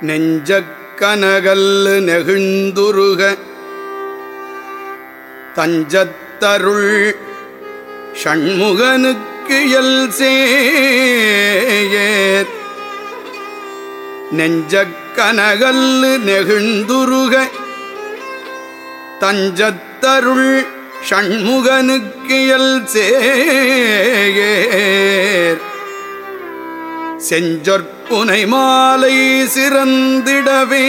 நெஞ்சக்கனகல்லு நெகிழ்ந்துருக தஞ்சத்தருள் ஷண்முகனுக்கு L சேயேர் நெஞ்சக்கனகல்லு நெகிழ்ந்துருக தஞ்சத்தருள் ஷண்முகனுக்கு L சேயேர் செஞ்சொற்புனை மாலை சிறந்திடவே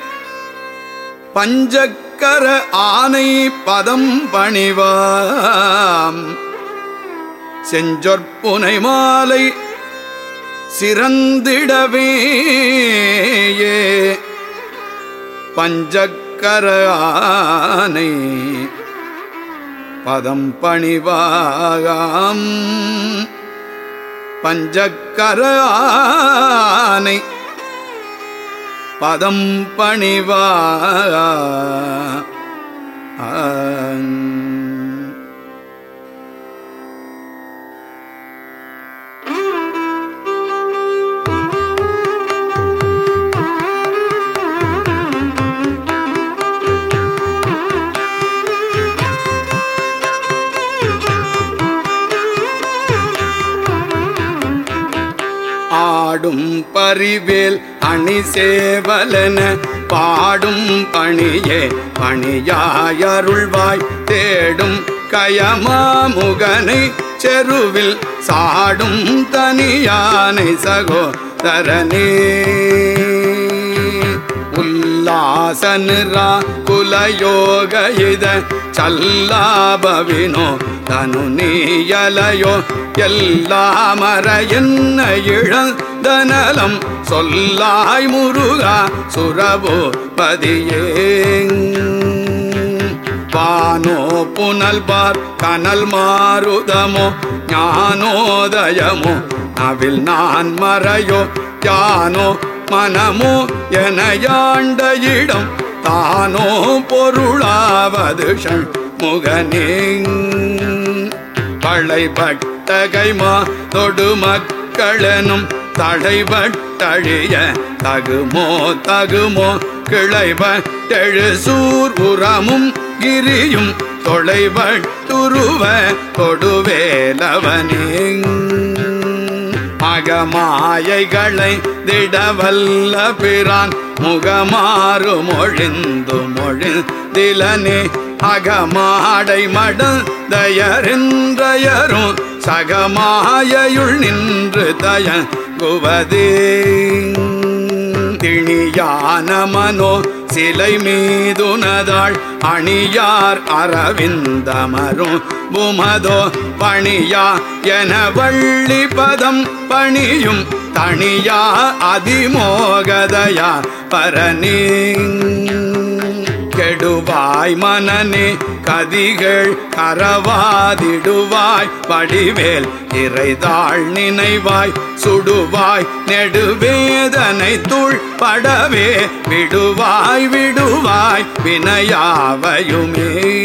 பஞ்சக்கர ஆனை பதம் பணிவாம் செஞ்சொற்புனை மாலை சிறந்திடவே பஞ்சக்கர ஆனை பதம் பணிவாகாம் பஞ்சக்கர ஆனை பதம் பணிவா ஆடும் பரிவேல் அணி சேவலன பாடும் பணியே பணியாயருள்வாய் தேடும் கயமாமுகனை செருவில் சாடும் தனியானை சகோதரனே உல்லாசனுரா குலயோக இத சல்லாபவினோ தனு நீயலையோ எல்லாமர என்ன இழந்தனலம் சொல்லாய் முருகா சுரபோ பதியே வானோ புனல் பார் கனல் மாருதமோ ஞானோதயமோ நவில் நான் மறையோ யானோ மனமோ என யாண்ட இடம் தானோ பொருளாவது முகனே பழைபட்டகைமா தொடு மக்களனும் தடைபட்டழிய தகுமோ தகுமோ கிளைபட்டெழு சூர் உரமும் கிரியும் தொலைபட்டுருவ கொடுவேலவனே மகமாயைகளை திடவல்ல பிரான் முகமாறு மொழிந்து மொழிந்திலனே அகமாடை மடந்தயரின்றயரும் சகமாயுள் நின்று தயங்குவதே திணியான மனோ சிலை மீதுனதாள் அணியார் அரவிந்தமரும் புமதோ பணியா என வள்ளி பதம் பணியும் தனியா அதிமோகதயா பரணி கெடுவாய் மனனே கதிகள் கரவாதிடுவாய் வடிவேல் இறைதாள் நினைவாய் சுடுவாய் நெடுவேதனை துள் படவே விடுவாய் விடுவாய் வினையாவையுமே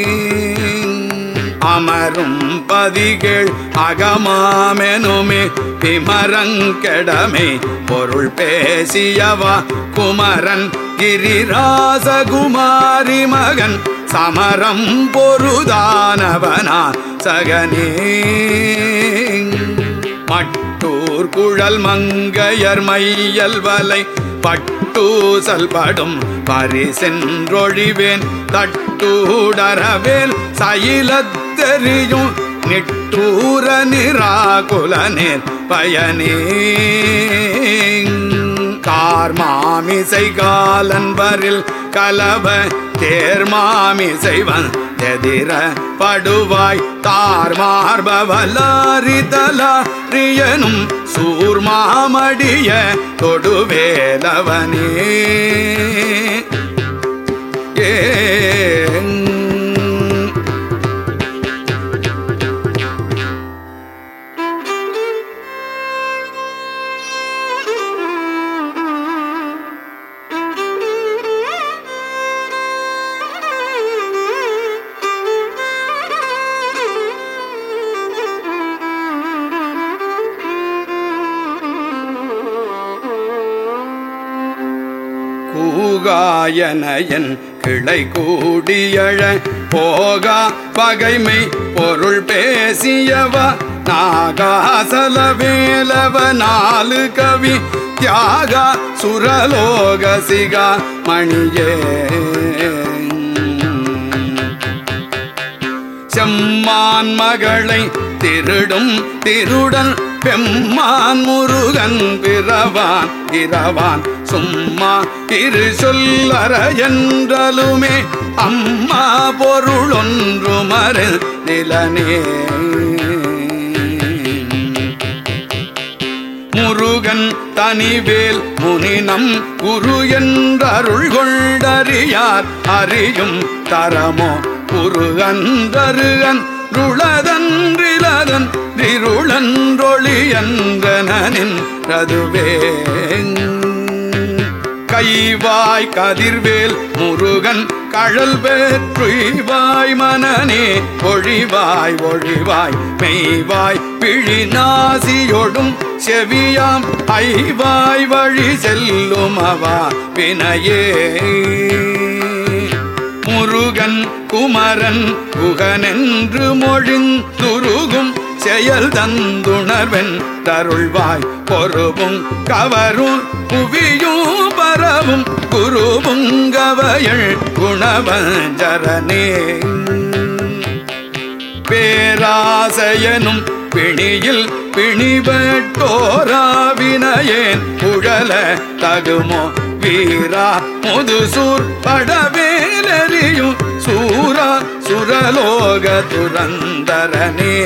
அமரும் பதிகள் அகமாமெனுமே விமரங்கெடமே பொருள் பேசியவா குமரன் கிரிராசகுமாரி மகன் சமரம் பொருதானவனா சகனே மட்டூர் குழல் மங்கையர் மையல் வலை பட்டூசல் படும் பரிசென்றொழிவேன் தட்டூடரவேல் சயிலத்தெறியும் நிட்டூர நிராகுலனேர் பயனே கார்மாமிசை காலன்பரில் கலவ தேர்மாமிசைவன் எதிர படுவாய் தார்மார்பவலாரிதலாரியனும் சூர்மாமடிய தொடுவேலவனே ஏ பாயனையன் கிளை கூடியழ போகா பகைமை பொருள் பேசியவா நாகாசல வேலவ நாலு கவி தியாகா சுரலோக சிகா மணியே செம்மான் மகளை திருடும் திருடன் பெம்மான் முருகன் பிறவான் இரவான் சும்மா இரு சொல்லற என்றலுமே அம்மா பொருளொன்று மறு நிலனே முருகன் தனிவேல் முனினம் குரு என்றருள் கொண்டறியார் அறியும் தரமோ குருகன்றருகன் ருளதன்றிலதன் திருளன்றொழியன்றனின் ரதுவே கைவாய் கதிர்வேல் முருகன் கழல் வேற்றுவாய் மனநே ஒழிவாய் ஒழிவாய் மெய்வாய் பிழி நாசியொடும் செவியாம் ஐவாய் வழி செல்லும் அவா வினையே முருகன் குமரன் குகனென்று மொழிந்துருகும் செயல் தந்துணர்வென் தருள்வாய் பொறுவும் கவரும் புவியும் பரவும் குருவும் கவயள் குணவஞ்சரனே பேராசையனும் பிணியில் பிணிபட்டோராவினையேன் உழல தகுமோ வீரா முதுசூர் படவேலறியும் சூரா சுரலோக துரந்தரனே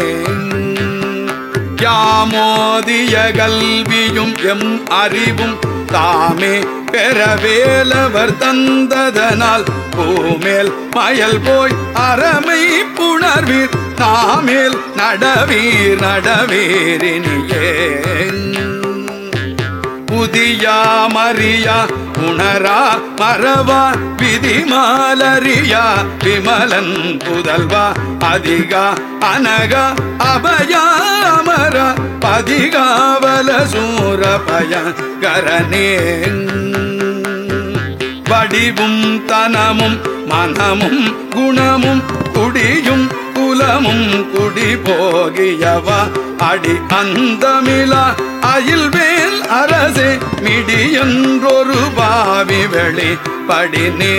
யாமோதிய கல்வியும் எம் அறிவும் தாமே பெறவேலவர் தந்ததனால் பூமேல் மயல் போய் அறமை புணர்வீர் நாமேல் நடவீர் நடவீரினியே புதியா மரியா உணரா மறவா விதிமாலரியா விமலன் புதல்வா அதிகா அனகா அபயா அமர பதிகாவல சூர பயங்கரனே வடிவும் தனமும் மனமும் குணமும் குடியும் குலமும் குடி போகியவா அடி அந்தமிழா அயில்வேல் அரசே மிடியன்றொரு பாவி வெளி படினே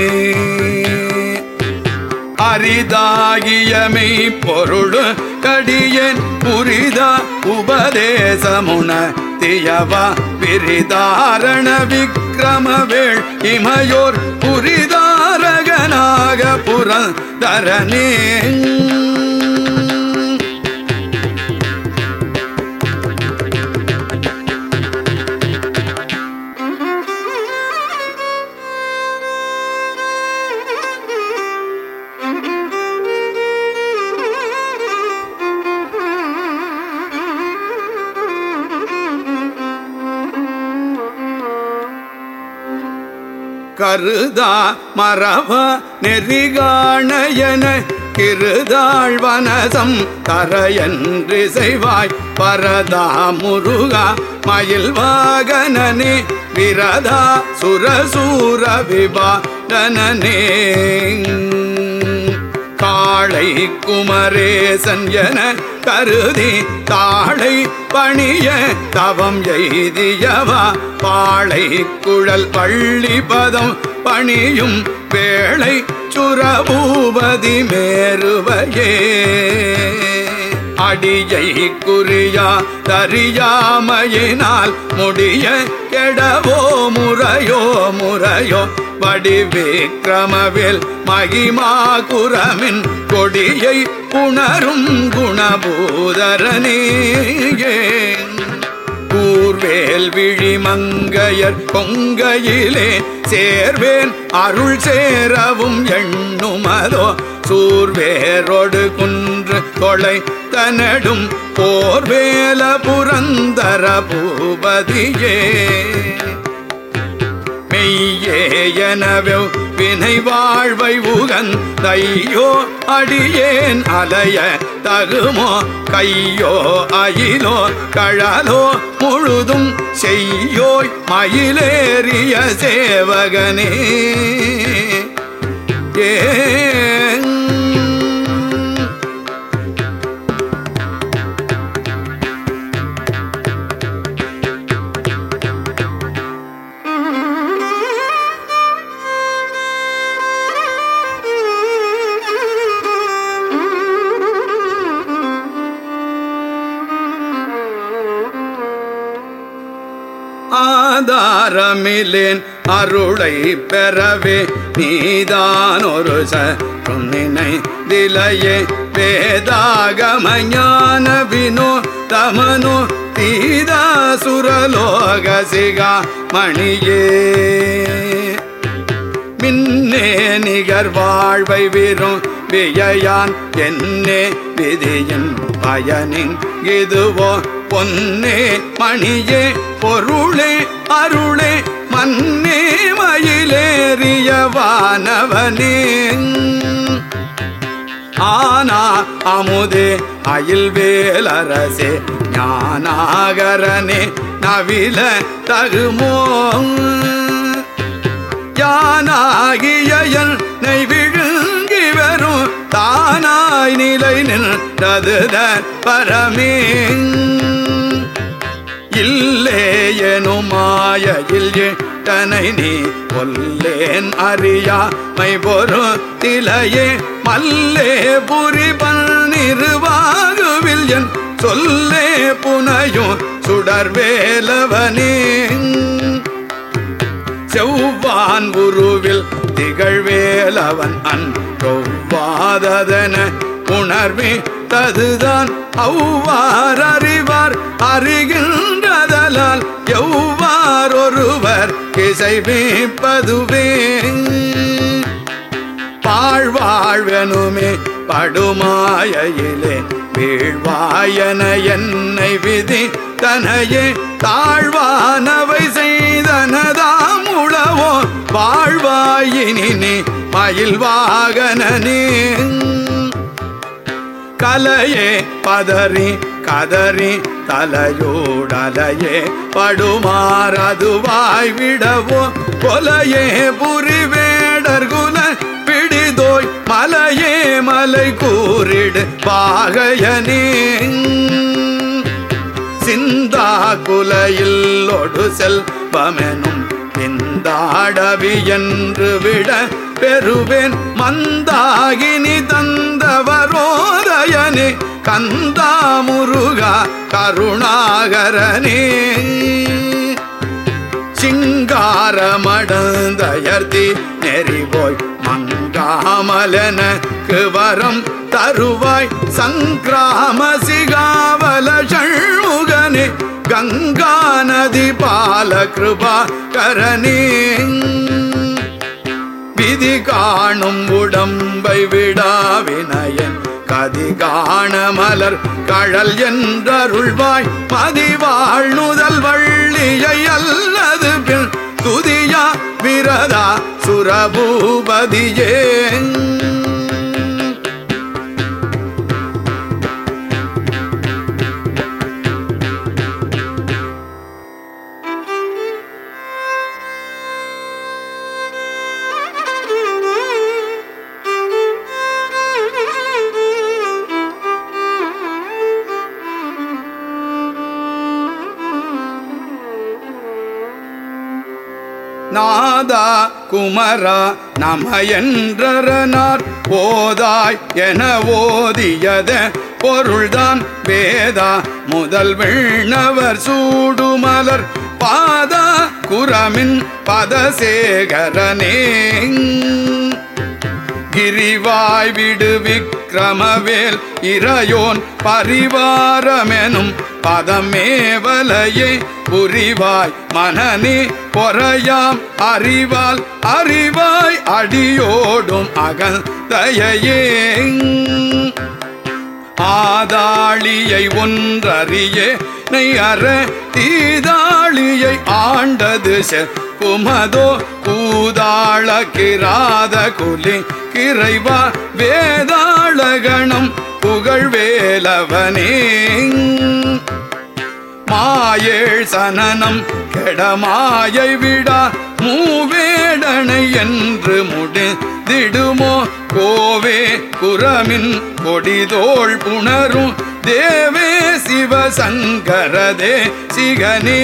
அரிதாகியமை பொருள் கடியேன் புரிதா உபதேசமுன தியவா விரிதாரண விக்ரமவேள் இமையோர் புரிதாரகனாக புரந்தரனே கருதா மரவ நெறிகாணையன கிருதாள் வனசம் தரையன்று செய்வாய் பரதா முருகா மயில் வாகனனே விரதா சுரசூர விபாடனே காளை குமரேசன் என கருதி தாளை பணிய தவம் எய்தியவா பாளை குழல் பள்ளி பதம் பணியும் வேளை சுரபூபதி மேருவையே அடியை குறியா தறியாமையினால் முடிய கெடவோ முறையோ முறையோ வடிவிக்ரமவில் மகிமா குரமின் கொடியை உணரும் குணபூதரனே கூர்வேல் விழி மங்கையர் கொங்கையிலே சேர்வேன் அருள் சேரவும் எண்ணுமதோ சூர்வேரோடு குன்று கொளை தனடும் போர்வேல புரந்தர பூபதியே மெய்யே எனவே வினை வாழ்வை உகந்தையோ அடியேன் அலைய தகுமோ கையோ அயிலோ கழலோ முழுதும் செய்யோய் மயிலேறிய சேவகனே ஏன் ஆதாரமில்லேன் அருளை பெறவே நீதான் ஒரு சன்னினை திலையே வேதாகம ஞான வினோ தமனோ தீதாசுரலோக சிகா மணியே மின்னே நிகர் வாழ்வை விரும் வியயான் என்னே விதியின் பயனின் இதுவோ பொன்னே மணியே பொருளே அருளே மன்னே மயிலேறிய வானவனே ஆனா அமுதே அயில்வேலரசே ஞானாகரனே நவில தகுமோ யானாகியல் நெய் விழுங்கி வரும் தானாய் நிலை நின்றது பரமே இல்லே எனுமாய இல்லனை நீ கொல்லேன் அறியா மை பொரு திலையே மல்லே புரி பன்னிருவாகுவில் என் சொல்லே புனையும் சுடர்வேலவனே செவ்வான் உருவில் திகழ்வேலவன் அன்றொவ்வாததன உணர்வே ததுதான் அவ்வாறு அறிவார் அறிகின்றதலால் எவ்வாறு ஒருவர் இசைவிப்பதுவே பாழ்வாழ்வனுமே படுமாயிலே வீழ்வாயன என்னை விதி தனையே தாழ்வானவை செய்தனதாம் உளவோ வாழ்வாயினி மயில் வாகனனே கலையே பதறி கதறி தலையோடலையே படுமாறதுவாய் விடவோ கொலையே புரிவேடர் குல பிடிதோய் மலையே மலை கூறிடு பாகையனே சிந்தா குலையில் ஒடு செல்வமெனும் பிந்தாடவி என்று விட பெறுவேன் மந்தாகினி தந்தவரோதயனே கந்தா முருகா கருணாகரனே சிங்காரமடந்தயர்த்தி நெறிபோய் மங்காமலனக்கு வரம் தருவாய் சங்கிராம சிகாவல ஷண்முகனே கங்கா நதி பால கிருபா கரணே விதி காணும் உடம்பை விடாவினயன் கதி காண மலர் கழல் என்றருள்வாய் மதிவாழ் நுதல் வள்ளியை அல்லது பின் துதியா விரதா சுரபூபதியே நாதா குமரா நமயன்றரனார் போதாய் என ஓதியத பொருள்தான் வேதா முதல் விண்ணவர் சூடுமலர் பாதா குரமின் பதசேகரனே கிரிவாய் விடு விக்ரமவேல் இறையோன் பரிவாரமெனும் பதமேவலையே புரிவாய் மனநே பொறையாம் அறிவால் அறிவாய் அடியோடும் அகந்தையே ஆதாளியை ஒன்றறியே நெய் அற தீதாளியை ஆண்டது குமதோ கூ பூதாள கிராத குலி கிரைவா வேதாளகணம் புகழ்வேலவனே மாயேழ் சனனம் கெடமாயை விடா மூவேடனை என்று முடிதிடுமோ கோவே குரமின் கொடிதோள் புணரும் தேவே சிவசங்கரதே சிகனே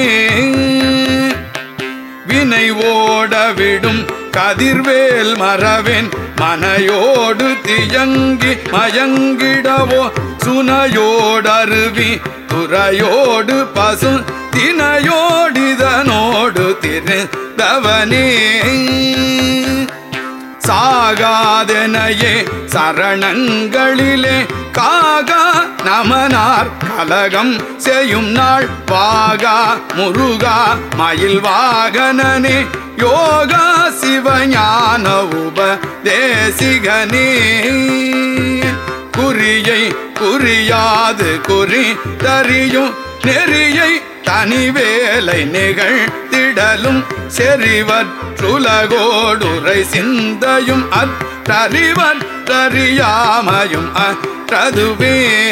வினை ஓடவிடும் கதிர்வேல் மறவேன் மனையோடு தியங்கி மயங்கிடவோ சுனையோடருவி துறையோடு பசு தினையோடிதனோடு திருந்தவனே சாகாதெனையே சரணங்களிலே காகா நமனார் கலகம் செய்யும் நாள் வாகா முருகா மயில் வாகனனே யோகா சிவஞான உபதேசிகனே குறியை குறியாது குறி தறியும் நெறியை தனிவேலை நிகழ்த்திடலும் செறிவற்றுலகோடுரை சிந்தையும் அற்றறிவற்றறியாமையும் அற்றதுவே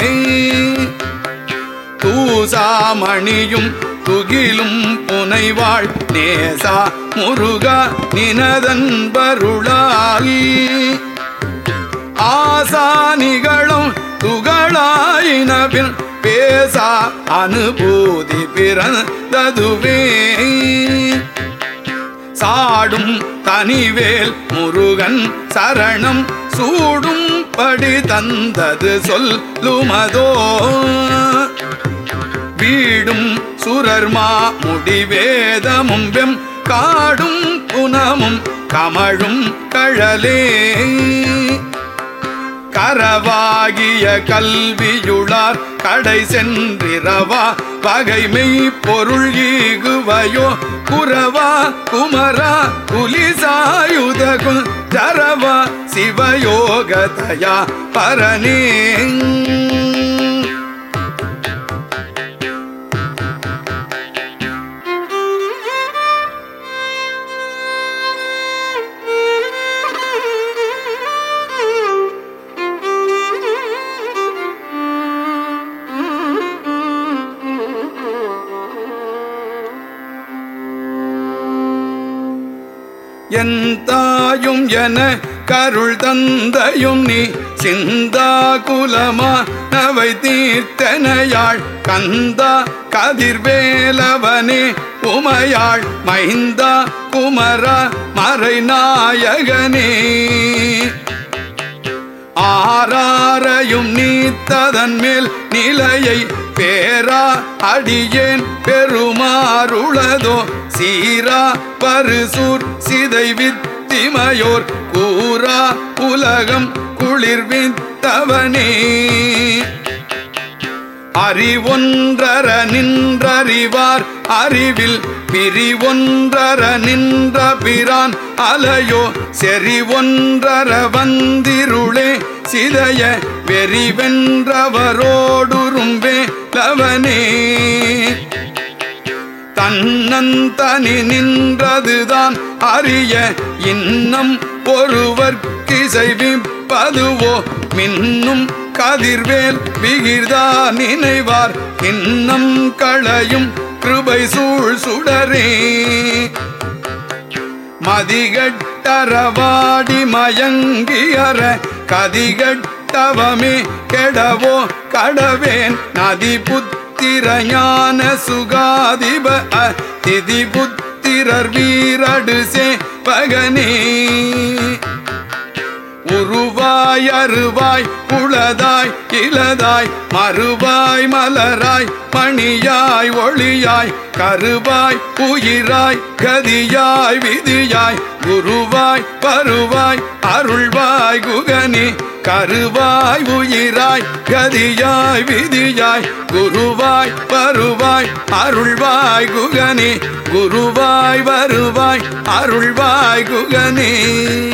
தூசாமணியும் துகிலும் புனைவாள் நேசா முருகா நினதன்பருளால் ஆசானிகளும் துகளாயினபின் பேசா அனுபூதி பிறந்ததுவே சாடும் தனிவேல் முருகன் சரணம் சூடும் படி தந்தது சொல்லுமதோ வீடும் சுரர்மா முடிவேதமும் வெம் காடும் புனமும் கமழும் கழலே கரவாகிய கல்வியுளார் கடை சென்றிரவா பகைமை பொருள் ஈகுவையோ குரவா குமரா புலிசாயுதகு தரவா சிவயோகதயா பரணே என் தாயும் என கருள் தந்தையும் நீ சிந்தா குலமா நவை தீர்த்தனையாள் கந்தா கதிர்வேலவனே உமையாள் மைந்தா குமரா மறை நாயகனே ஆராரையும் நீத்ததன் மேல் நிலையை பேரா அடியேன் பெருமாறுளதோ சீரா பரிசூர் சிதை வித்திமையோர் கூரா உலகம் குளிர்வித்தவனே அறிவொன்றர நின்றறிவார் அறிவில் பிரிவொன்றர நின்ற பிரான் அலையோ செறிவொன்றர வந்திருளே சிதைய வெறிவென்றவரோடுரும்பே லவனே தன்னந்தனி நின்றதுதான் அறிய இன்னம் ஒருவர்க்கிசைவிப்பதுவோ மின்னும் கதிர்வேல் விகிர்தா நினைவார் இன்னம் களையும் கிருபை சூழ் சுடரே மதிகட்டரவாடி மயங்கியற கதிகட்டவமே கெடவோ கடவேன் நதி புத்திர ஞான சுகாதிப திதி புத்திரர் வீரடு சேவகனே உருவாய் அருவாய் உளதாய் இளதாய் மறுவாய் மலராய் மணியாய் ஒளியாய் கருவாய் உயிராய் கதியாய் விதியாய் குருவாய் வருவாய் அருள்வாய் குகனே கருவாய் உயிராய் கதியாய் விதியாய் குருவாய் வருவாய் அருள்வாய் குகனே குருவாய் வருவாய் அருள்வாய் குகனே